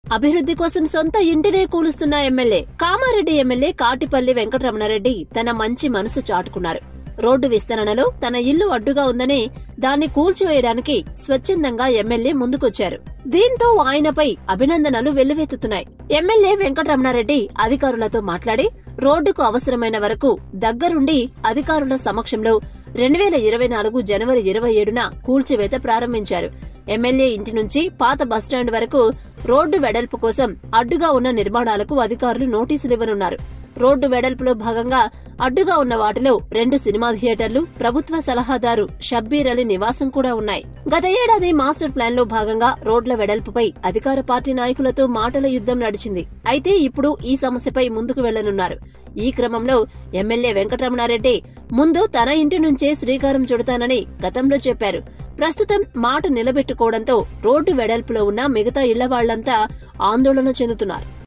అభివృద్ధి కోసం సొంత ఇంటినే కూలుస్తున్న ఎమ్మెల్యే కామారెడ్డి ఎమ్మెల్యే కాటిపల్లి వెంకటరమణారెడ్డి తన మంచి మనసు చాటుకున్నారు రోడ్డు విస్తరణలో తన ఇల్లు అడ్డుగా ఉందని దాన్ని కూల్చివేయడానికి స్వచ్ఛందంగా ఎమ్మెల్యే ముందుకొచ్చారు దీంతో ఆయనపై అభినందనలు వెల్లువెత్తుతున్నాయి ఎమ్మెల్యే వెంకటరమణారెడ్డి అధికారులతో మాట్లాడి రోడ్డుకు అవసరమైన వరకు దగ్గరుండి అధికారుల సమక్షంలో రెండు వేల ఇరవై నాలుగు జనవరి ఇరవై ఏడున కూల్చివేత ప్రారంభించారు ఎమ్మెల్యే ఇంటి నుంచి పాత బస్టాండ్ వరకు రోడ్డు వెడల్పు కోసం అడ్డుగా ఉన్న నిర్మాణాలకు అధికారులు నోటీసులు ఇవ్వనున్నారు రోడ్డు వెడల్పులో భాగంగా అడ్డుగా ఉన్న వాటిలో రెండు సినిమా థియేటర్లు ప్రభుత్వ సలహాదారు షబ్బీర్ అలీ నివాసం కూడా ఉన్నాయి గత ఏడాది మాస్టర్ ప్లాన్ లో భాగంగా రోడ్ల వెడల్పుపై అధికార పార్టీ నాయకులతో మాటల యుద్ధం నడిచింది అయితే ఇప్పుడు ఈ సమస్యపై ముందుకు వెళ్లనున్నారు ఈ క్రమంలో ఎమ్మెల్యే వెంకటరమణారెడ్డి ముందు తన ఇంటి నుంచే శ్రీకారం చుడతానని గతంలో చెప్పారు ప్రస్తుతం మాట నిలబెట్టుకోవడంతో రోడ్డు వెడల్పులో ఉన్న మిగతా ఇళ్ల వాళ్లంతా ఆందోళన చెందుతున్నారు